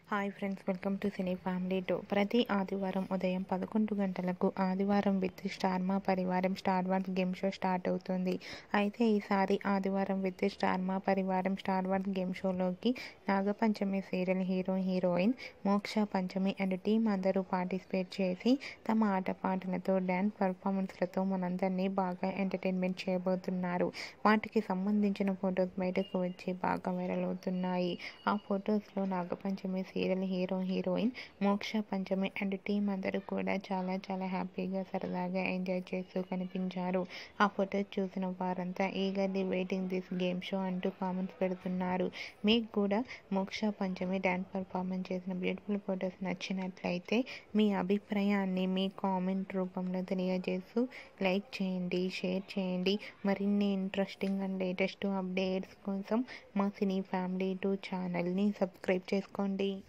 hi friends welcome to cine family two ప్రతి ఆదివారం ఉదయం పదకొండు గంటలకు ఆదివారం with star Maa Parivaram star wars game show start అవుతుంది అయితే ఈసారి ఆదివారం with star Maa Parivaram star wars game షోలోకి Nagapanchami serial hero heroine Moksha Panchami and team అందరూ పార్టిసిపేట్ చేసి తమ ఆటపాటలతో డ్యాన్స్ పర్ఫార్మెన్స్లతో మనందరినీ బాగా ఎంటర్టైన్మెంట్ చేయబోతున్నారు వాటికి సంబంధించిన ఫొటోస్ బయటకు వచ్చి బాగా వైరల్ అవుతున్నాయి ఆ ఫొటోస్లో Nagapanchami serial hero heroine Moksha Panchami and team అందరూ కూడా చాలా చాలా హ్యాపీగా సరదాగా ఎంజాయ్ చేస్తూ కనిపించారు ఆ ఫొటోస్ చూసిన వారంతా eagerly waiting this game show అంటూ కామెంట్స్ పెడుతున్నారు మీకు కూడా మోక్ష పంచమి డ్యాన్స్ పర్ఫార్మెన్స్ చేసిన బ్యూటిఫుల్ ఫొటోస్ నచ్చినట్లయితే మీ అభిప్రాయాన్ని మీ కామెంట్ రూపంలో తెలియజేస్తూ లైక్ చేయండి షేర్ చేయండి మరిన్ని ఇంట్రెస్టింగ్ అండ్ లేటెస్ట్ అప్డేట్స్ కోసం మా సినీ ఫ్యామిలీ టూ ఛానల్ని సబ్స్క్రైబ్ చేసుకోండి